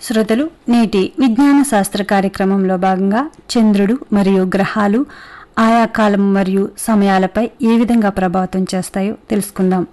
శ్రోతలు నేటి విజ్ఞాన శాస్త్ర కార్యక్రమంలో భాగంగా చంద్రుడు మరియు గ్రహాలు ఆయా కాలం మరియు సమయాలపై ఏ విధంగా ప్రభావితం చేస్తాయో తెలుసుకుందాం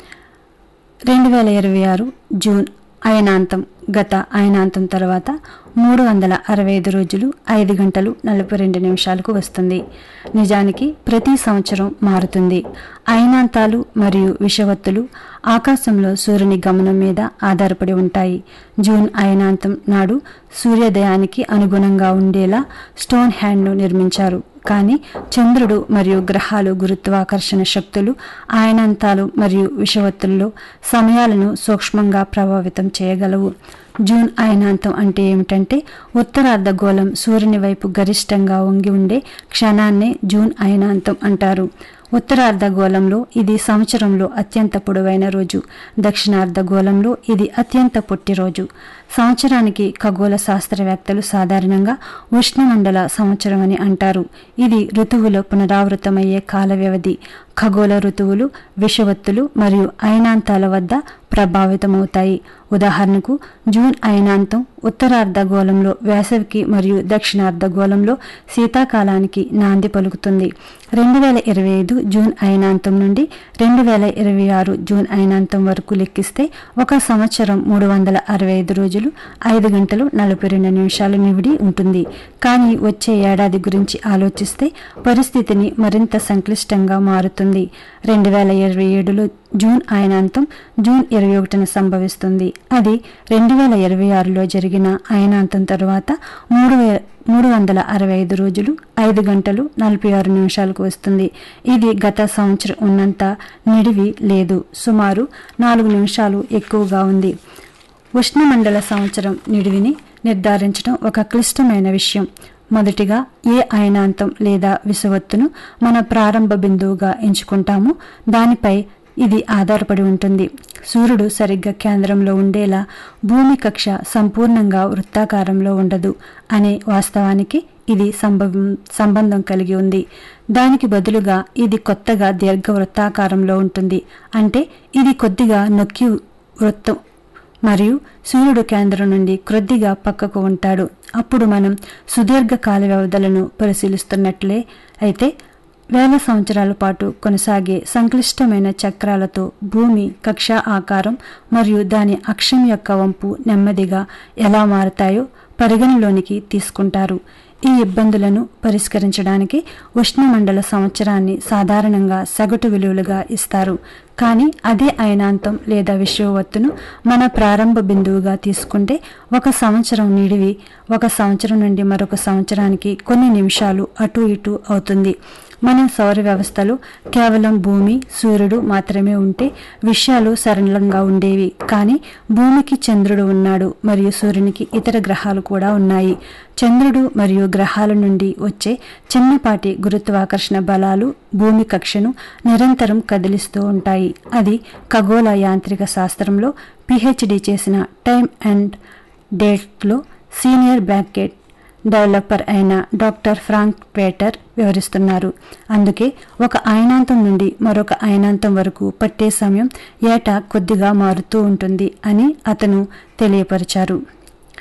రెండు వేల ఇరవై ఆరు జూన్ అయనాంతం గత అయనాంతం తర్వాత మూడు వందల అరవై ఐదు రోజులు ఐదు గంటలు నలభై రెండు నిమిషాలకు వస్తుంది నిజానికి ప్రతి సంవత్సరం మారుతుంది అయనాంతాలు మరియు విషవత్తులు ఆకాశంలో సూర్యుని గమనం మీద ఆధారపడి ఉంటాయి జూన్ అయనాంతం నాడు సూర్యోదయానికి అనుగుణంగా ఉండేలా స్టోన్ హ్యాండ్ను నిర్మించారు కానీ చంద్రుడు మరియు గ్రహాలు గురుత్వాకర్షణ శక్తులు ఆయనంతాలు మరియు విషవత్తుల్లో సమయాలను సూక్ష్మంగా ప్రభావితం చేయగలవు జూన్ అయనాంతం అంటే ఏమిటంటే ఉత్తరార్ధగోళం సూర్యుని వైపు గరిష్టంగా వంగి ఉండే క్షణాన్నే జూన్ అయనాంతం అంటారు ఉత్తరార్ధగోళంలో ఇది సంవత్సరంలో అత్యంత పొడవైన రోజు దక్షిణార్ధగోళంలో ఇది అత్యంత పొట్టి రోజు సంవత్సరానికి ఖగోళ శాస్త్రవేత్తలు సాధారణంగా ఉష్ణమండల సంవత్సరం అని అంటారు ఇది ఋతువులో పునరావృతమయ్యే కాల వ్యవధి ఖగోళ ఋతువులు విషవత్తులు మరియు అయనాంతాల వద్ద ప్రభావితమవుతాయి ఉదాహరణకు జూన్ అయనాంతం ఉత్తరార్ధగోళంలో వేసవికి మరియు దక్షిణార్ధగోళంలో శీతాకాలానికి నాంది పలుకుతుంది రెండు వేల ఇరవై ఐదు జూన్ అయనాంతం నుండి రెండు వేల ఇరవై ఆరు జూన్ అయనాంతం వరకు లెక్కిస్తే ఒక సంవత్సరం మూడు వందల అరవై ఐదు రోజులు ఐదు గంటలు నలభై రెండు నిమిషాలు నివిడి ఉంటుంది కానీ వచ్చే ఏడాది గురించి ఆలోచిస్తే పరిస్థితిని మరింత సంక్లిష్టంగా మారుతుంది రెండు వేల ఇరవై ఏడులో జూన్ అయనాంతం జూన్ ఇరవై ఒకటిన సంభవిస్తుంది అది రెండు వేల ఇరవై ఆరులో జరిగిన అయనాంతం తరువాత మూడు వే మూడు వందల అరవై ఐదు రోజులు ఐదు గంటలు నలభై ఆరు నిమిషాలకు వస్తుంది ఇది గత సంవత్సరం ఉన్నంత నిడివి లేదు సుమారు నాలుగు నిమిషాలు ఎక్కువగా ఉంది ఉష్ణమండల సంవత్సరం నిడివిని నిర్ధారించడం ఒక క్లిష్టమైన విషయం మొదటిగా ఏ అయనాంతం లేదా విషవత్తును మన ప్రారంభ బిందువుగా ఎంచుకుంటామో దానిపై ఇది ఆధారపడి ఉంటుంది సూర్యుడు సరిగ్గా కేంద్రంలో ఉండేలా భూమి కక్ష సంపూర్ణంగా వృత్తాకారంలో ఉండదు అనే వాస్తవానికి ఇది సంభవం సంబంధం కలిగి ఉంది దానికి బదులుగా ఇది కొత్తగా దీర్ఘ వృత్తాకారంలో ఉంటుంది అంటే ఇది కొద్దిగా నొక్కి వృత్తం మరియు సూర్యుడు కేంద్రం నుండి క్రొద్దిగా పక్కకు ఉంటాడు అప్పుడు మనం సుదీర్ఘ కాల వ్యవధులను పరిశీలిస్తున్నట్లే అయితే వేల సంవత్సరాల పాటు కొనసాగే సంక్లిష్టమైన చక్రాలతో భూమి కక్ష ఆకారం మరియు దాని అక్షం యొక్క వంపు నెమ్మదిగా ఎలా మారతాయో పరిగణలోనికి తీసుకుంటారు ఈ ఇబ్బందులను పరిష్కరించడానికి ఉష్ణమండల సంవత్సరాన్ని సాధారణంగా సగటు విలువలుగా ఇస్తారు కానీ అదే అయనాంతం లేదా విశ్వవత్తును మన ప్రారంభ బిందువుగా తీసుకుంటే ఒక సంవత్సరం నిడివి ఒక సంవత్సరం నుండి మరొక సంవత్సరానికి కొన్ని నిమిషాలు అటు ఇటు అవుతుంది మన సౌర వ్యవస్థలో కేవలం భూమి సూర్యుడు మాత్రమే ఉంటే విషయాలు సరళంగా ఉండేవి కానీ భూమికి చంద్రుడు ఉన్నాడు మరియు సూర్యునికి ఇతర గ్రహాలు కూడా ఉన్నాయి చంద్రుడు మరియు గ్రహాల నుండి వచ్చే చిన్నపాటి గురుత్వాకర్షణ బలాలు భూమి కక్షను నిరంతరం కదిలిస్తూ ఉంటాయి అది ఖగోళ యాంత్రిక శాస్త్రంలో పిహెచ్డి చేసిన టైమ్ అండ్ డేట్లో సీనియర్ బ్రాకెట్ డెవలపర్ అయిన డాక్టర్ ఫ్రాంక్ పేటర్ వివరిస్తున్నారు అందుకే ఒక అయనాంతం నుండి మరొక అయనాంతం వరకు పట్టే సమయం ఏటా కొద్దిగా మారుతూ ఉంటుంది అని అతను తెలియపరిచారు